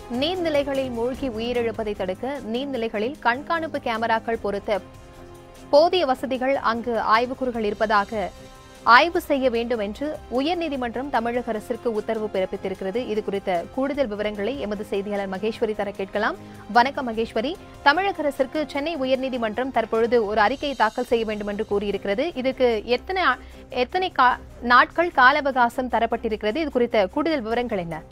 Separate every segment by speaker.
Speaker 1: நீர்நிலைகளில் மூழ்கி உயிரிழப்பதை தடுக்க நீர்நிலைகளில் கண்காணிப்பு கேமராக்கள் பொருத்த போதிய வசதிகள் அங்கு ஆய்வுக்கூறுகள் இருப்பதாக ஆய்வு செய்ய வேண்டும் என்று உயர்நீதிமன்றம் தமிழக அரசிற்கு உத்தரவு பிறப்பித்திருக்கிறது இது குறித்த கூடுதல் விவரங்களை எமது செய்தியாளர் மகேஸ்வரி தர கேட்கலாம் வணக்கம் மகேஸ்வரி தமிழக அரசிற்கு சென்னை உயர்நீதிமன்றம் தற்பொழுது ஒரு அறிக்கையை தாக்கல் செய்ய வேண்டும் என்று கூறியிருக்கிறது இதுக்கு எத்தனை ஆ- எத்தனை கா- நாட்கள் கால அவகாசம் தரப்பட்டிருக்கிறது இது குறித்த கூடுதல் விவரங்கள் என்ன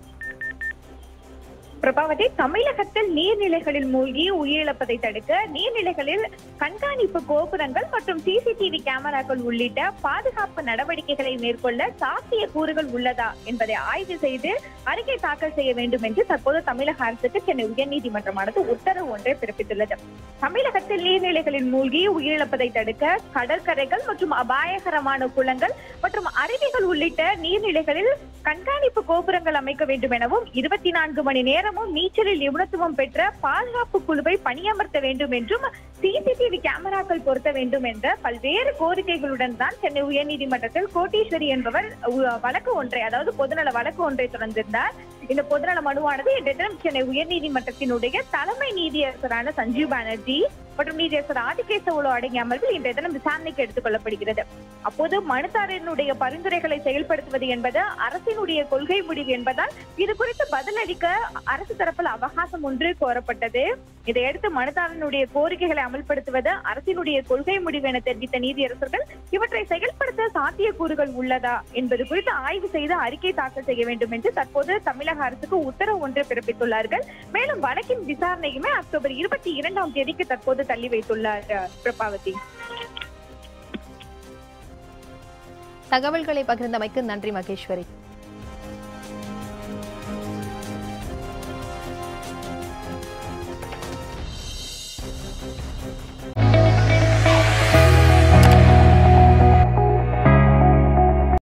Speaker 2: பிரபாவதி தமிழகத்தில் நீர்நிலைகளில் மூழ்கி உயிரிழப்பதை தடுக்க நீர்நிலைகளில் கண்காணிப்பு கோபுரங்கள் மற்றும் சிசிடிவி கேமராக்கள் உள்ளிட்ட பாதுகாப்பு நடவடிக்கைகளை மேற்கொள்ள சாத்திய கூறுகள் உள்ளதா என்பதை ஆய்வு செய்து அறிக்கை தாக்கல் செய்ய வேண்டும் என்று தற்போது தமிழக அரசுக்கு சென்னை உயர்நீதிமன்றமானது உத்தரவு ஒன்றை பிறப்பித்துள்ளது தமிழகத்தில் நீர்நிலைகளில் மூழ்கி உயிரிழப்பதை தடுக்க கடற்கரைகள் மற்றும் அபாயகரமான குளங்கள் மற்றும் அருவிகள் உள்ளிட்ட நீர்நிலைகளில் கண்காணிப்பு கோபுரங்கள் அமைக்க வேண்டும் எனவும் இருபத்தி நான்கு மணி நேரமும் நீச்சலில் நிபுணத்துவம் பெற்ற பாதுகாப்பு குழுவை பணியமர்த்த வேண்டும் என்றும் சிசிடிவி கேமராக்கள் பொருத்த வேண்டும் என்ற பல்வேறு கோரிக்கைகளுடன் தான் சென்னை உயர்நீதிமன்றத்தில் கோட்டீஸ்வரி என்பவர் உ- வழக்கு ஒன்றை அதாவது பொதுநல வழக்கு ஒன்றை தொடர்ந்திருந்தார் இந்த பொதுநல மனுவானது இன்றைய தினம் சென்னை உயர்நீதிமன்றத்தினுடைய தலைமை நீதியரசரான சஞ்சீவ் பானர்ஜி மற்றும் நீதியரசர் ஆதிகேசவுலு அடங்கிய அமர்வில் இன்றைய தினம் விசாரணைக்கு எடுத்துக் கொள்ளப்படுகிறது அப்போது மனுதாரனுடைய பரிந்துரைகளை செயல்படுத்துவது என்பது அரசினுடைய கொள்கை முடிவு என்பதால் இது குறித்து பதிலளிக்க அரசு தரப்பில் அவகாசம் ஒன்று கோரப்பட்டது இதையடுத்து மனுதாரனுடைய கோரிக்கைகளை அமல்படுத்துவது அரசினுடைய கொள்கை முடிவு என தெரிவித்த நீதியரசர்கள் இவற்றை செயல்படுத்த சாத்தியக்கூறுகள் உள்ளதா என்பது குறித்து ஆய்வு செய்து அறிக்கை தாக்கல் செய்ய வேண்டும் என்று தற்போது தமிழக அரசுக்கு உத்தரவு ஒன்று பிறப்பித்துள்ளார்கள் மேலும் வழக்கின் விசாரணையுமே அக்டோபர் இருபத்தி இரண்டாம் தேதிக்கு தற்போது தள்ளி வைத்துள்ளார் அஹ், பிரபாவதி
Speaker 1: தகவல்களை பகிர்ந்தமைக்கு நன்றி மகேஸ்வரி